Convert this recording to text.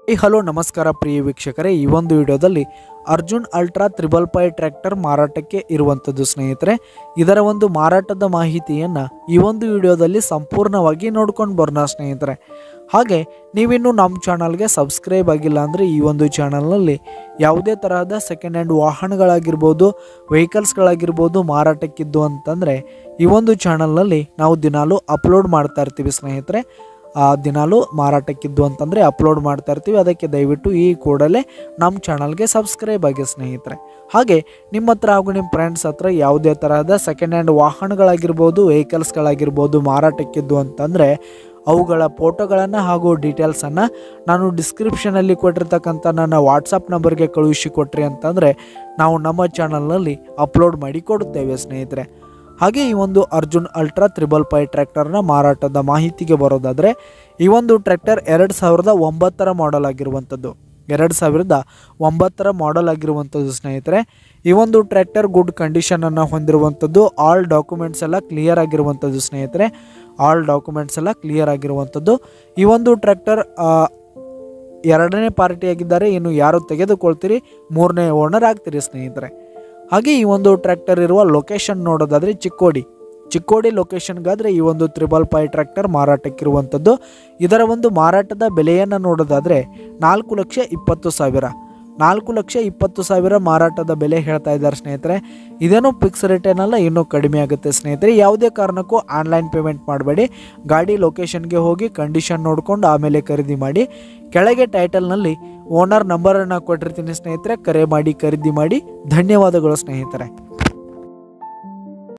ಈ ಹಲೋ ನಮಸ್ಕಾರ ಪ್ರಿಯ ವೀಕ್ಷಕರೇ ಈ ಒಂದು ವಿಡಿಯೋದಲ್ಲಿ Arjun ultra triple five tractor ಮಾರಾಟಕ್ಕೆ ಇರುವಂಥದ್ದು ಸ್ನೇಹಿತರೆ ಇದರ ಒಂದು ಮಾರಾಟದ ಮಾಹಿತಿಯನ್ನು ಈ ಒಂದು ವಿಡಿಯೋದಲ್ಲಿ ಸಂಪೂರ್ಣವಾಗಿ ನೋಡ್ಕೊಂಡು ಬರೋಣ ಸ್ನೇಹಿತರೆ ಹಾಗೆ ನೀವಿನ್ನು ನಮ್ಮ ಚಾನಲ್ಗೆ ಸಬ್ಸ್ಕ್ರೈಬ್ ಆಗಿಲ್ಲ ಅಂದರೆ ಈ ಒಂದು ಚಾನಲ್ನಲ್ಲಿ ಯಾವುದೇ ತರಹದ ಸೆಕೆಂಡ್ ಹ್ಯಾಂಡ್ ವಾಹನಗಳಾಗಿರ್ಬೋದು ವೆಹಿಕಲ್ಸ್ಗಳಾಗಿರ್ಬೋದು ಮಾರಾಟಕ್ಕಿದ್ದು ಅಂತಂದರೆ ಈ ಒಂದು ಚಾನಲ್ನಲ್ಲಿ ನಾವು ದಿನಾಲೂ ಅಪ್ಲೋಡ್ ಮಾಡ್ತಾ ಇರ್ತೀವಿ ಸ್ನೇಹಿತರೆ ಆ ದಿನಾಲೂ ಮಾರಾಟಕ್ಕಿದ್ದು ಅಂತಂದರೆ ಅಪ್ಲೋಡ್ ಮಾಡ್ತಾ ಇರ್ತೀವಿ ಅದಕ್ಕೆ ದಯವಿಟ್ಟು ಈ ಕೂಡಲೇ ನಮ್ಮ ಚಾನಲ್ಗೆ ಸಬ್ಸ್ಕ್ರೈಬ್ ಆಗಿ ಸ್ನೇಹಿತರೆ ಹಾಗೆ ನಿಮ್ಮ ಹತ್ರ ಹಾಗೂ ನಿಮ್ಮ ಫ್ರೆಂಡ್ಸ್ ಹತ್ರ ಯಾವುದೇ ತರಹದ ಸೆಕೆಂಡ್ ಹ್ಯಾಂಡ್ ವಾಹನಗಳಾಗಿರ್ಬೋದು ವೆಹಿಕಲ್ಸ್ಗಳಾಗಿರ್ಬೋದು ಮಾರಾಟಕ್ಕಿದ್ದು ಅಂತಂದರೆ ಅವುಗಳ ಫೋಟೋಗಳನ್ನು ಹಾಗೂ ಡೀಟೇಲ್ಸನ್ನು ನಾನು ಡಿಸ್ಕ್ರಿಪ್ಷನಲ್ಲಿ ಕೊಟ್ಟಿರ್ತಕ್ಕಂಥ ನನ್ನ ವಾಟ್ಸಪ್ ನಂಬರ್ಗೆ ಕಳುಹಿಸಿ ಕೊಟ್ರಿ ಅಂತಂದರೆ ನಾವು ನಮ್ಮ ಚಾನಲ್ನಲ್ಲಿ ಅಪ್ಲೋಡ್ ಮಾಡಿ ಕೊಡುತ್ತೇವೆ ಸ್ನೇಹಿತರೆ ಹಾಗೆ ಈ ಒಂದು ಅರ್ಜುನ್ ಅಲ್ಟ್ರಾ ತ್ರಿಬಲ್ ಫೈ ಟ್ರ್ಯಾಕ್ಟರ್ನ ಮಾರಾಟದ ಮಾಹಿತಿಗೆ ಬರೋದಾದರೆ ಈ ಒಂದು ಟ್ರ್ಯಾಕ್ಟರ್ ಎರಡು ಸಾವಿರದ ಒಂಬತ್ತರ ಮಾಡೆಲ್ ಆಗಿರುವಂಥದ್ದು ಎರಡು ಸಾವಿರದ ಒಂಬತ್ತರ ಮಾಡೆಲ್ ಆಗಿರುವಂಥದ್ದು ಸ್ನೇಹಿತರೆ ಈ ಒಂದು ಟ್ರ್ಯಾಕ್ಟರ್ ಗುಡ್ ಕಂಡೀಷನನ್ನು ಹೊಂದಿರುವಂಥದ್ದು ಆಲ್ ಡಾಕ್ಯುಮೆಂಟ್ಸ್ ಎಲ್ಲ ಕ್ಲಿಯರ್ ಆಗಿರುವಂಥದ್ದು ಸ್ನೇಹಿತರೆ ಆಲ್ ಡಾಕ್ಯುಮೆಂಟ್ಸ್ ಎಲ್ಲ ಕ್ಲಿಯರ್ ಆಗಿರುವಂಥದ್ದು ಈ ಒಂದು ಟ್ರ್ಯಾಕ್ಟರ್ ಎರಡನೇ ಪಾರ್ಟಿಯಾಗಿದ್ದಾರೆ ಇನ್ನು ಯಾರು ತೆಗೆದುಕೊಳ್ತೀರಿ ಮೂರನೇ ಓನರ್ ಆಗ್ತೀರಿ ಸ್ನೇಹಿತರೆ ಹಾಗೆ ಈ ಒಂದು ಟ್ರ್ಯಾಕ್ಟರ್ ಇರುವ ಲೊಕೇಶನ್ ನೋಡೋದಾದರೆ ಚಿಕ್ಕೋಡಿ ಚಿಕ್ಕೋಡಿ ಲೊಕೇಶನ್ಗಾದರೆ ಈ ಒಂದು ತ್ರಿಬಲ್ ಫೈ ಟ್ರ್ಯಾಕ್ಟರ್ ಮಾರಾಟಕ್ಕಿರುವಂಥದ್ದು ಇದರ ಒಂದು ಮಾರಾಟದ ಬೆಲೆಯನ್ನು ನೋಡೋದಾದರೆ ನಾಲ್ಕು ಲಕ್ಷ ಇಪ್ಪತ್ತು ಸಾವಿರ ನಾಲ್ಕು ಲಕ್ಷ ಇಪ್ಪತ್ತು ಸಾವಿರ ಮಾರಾಟದ ಬೆಲೆ ಹೇಳ್ತಾ ಇದ್ದಾರೆ ಸ್ನೇಹಿತರೆ ಇದೇನು ಫಿಕ್ಸ್ ರೇಟ್ ಏನಲ್ಲ ಇನ್ನೂ ಕಡಿಮೆ ಆಗುತ್ತೆ ಸ್ನೇಹಿತರೆ ಯಾವುದೇ ಕಾರಣಕ್ಕೂ ಆನ್ಲೈನ್ ಪೇಮೆಂಟ್ ಮಾಡಬೇಡಿ ಗಾಡಿ ಲೊಕೇಶನ್ಗೆ ಹೋಗಿ ಕಂಡೀಷನ್ ನೋಡಿಕೊಂಡು ಆಮೇಲೆ ಖರೀದಿ ಮಾಡಿ ಕೆಳಗೆ ಟೈಟಲ್ನಲ್ಲಿ ಓನರ್ ನಂಬರನ್ನು ಕೊಟ್ಟಿರ್ತೀನಿ ಸ್ನೇಹಿತರೆ ಕರೆ ಮಾಡಿ ಖರೀದಿ ಮಾಡಿ ಧನ್ಯವಾದಗಳು ಸ್ನೇಹಿತರೆ